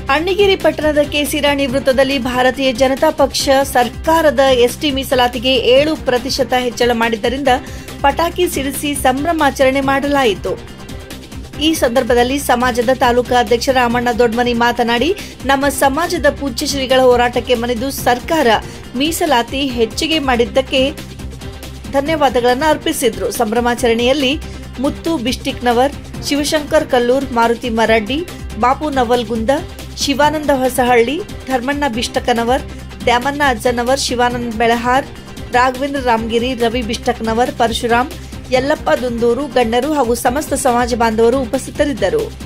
ಅಣ್ಣಿಗೇರಿ ಪಟ್ಟಣದ ಕೆಸಿ ರಾಣಿ ವೃತ್ತದಲ್ಲಿ ಭಾರತೀಯ ಜನತಾ ಪಕ್ಷ ಸರ್ಕಾರದ ಎಸ್ಟಿ ಮೀಸಲಾತಿಗೆ ಏಳು ಪ್ರತಿಶತ ಹೆಚ್ಚಳ ಮಾಡಿದ್ದರಿಂದ ಪಟಾಕಿ ಸಿಡಿಸಿ ಸಂಭ್ರಮಾಚರಣೆ ಮಾಡಲಾಯಿತು ಈ ಸಂದರ್ಭದಲ್ಲಿ ಸಮಾಜದ ತಾಲೂಕಾ ಅಧ್ಯಕ್ಷ ರಾಮಣ್ಣ ದೊಡ್ಮನಿ ಮಾತನಾಡಿ ನಮ್ಮ ಸಮಾಜದ ಪೂಜ್ಯ ಶ್ರೀಗಳ ಹೋರಾಟಕ್ಕೆ ಮನೆದು ಸರ್ಕಾರ ಮೀಸಲಾತಿ ಹೆಚ್ಚಿಗೆ ಮಾಡಿದ್ದಕ್ಕೆ ಧನ್ಯವಾದಗಳನ್ನು ಅರ್ಪಿಸಿದ್ರು ಸಂಭ್ರಮಾಚರಣೆಯಲ್ಲಿ ಮುತ್ತು ಬಿಸ್ಟಿಕ್ನವರ್ ಶಿವಶಂಕರ್ ಕಲ್ಲೂರ್ ಮಾರುತಿ ಮರಡ್ಡಿ ಬಾಪು ನವಲ್ಗುಂದ ಶಿವಾನಂದ ಹೊಸಹಳ್ಳಿ ಧರ್ಮಣ್ಣ ಬಿಷ್ಟಕನವರ್ ದ್ಯಾಮಣ್ಣ ಅಜ್ಜನವರ್ ಶಿವಾನಂದ ಬೆಳಹಾರ್ ರಾಘವೇಂದ್ರ ರಾಮಗಿರಿ ರವಿ ಬಿಷ್ಟಕ್ನವರ್ ಪರಶುರಾಮ್ ಯಲ್ಲಪ್ಪ ದುಂದೂರು ಗಣ್ಯರು ಹಾಗೂ ಸಮಸ್ತ ಸಮಾಜ ಬಾಂಧವರು ಉಪಸ್ಥಿತರಿದ್ದರು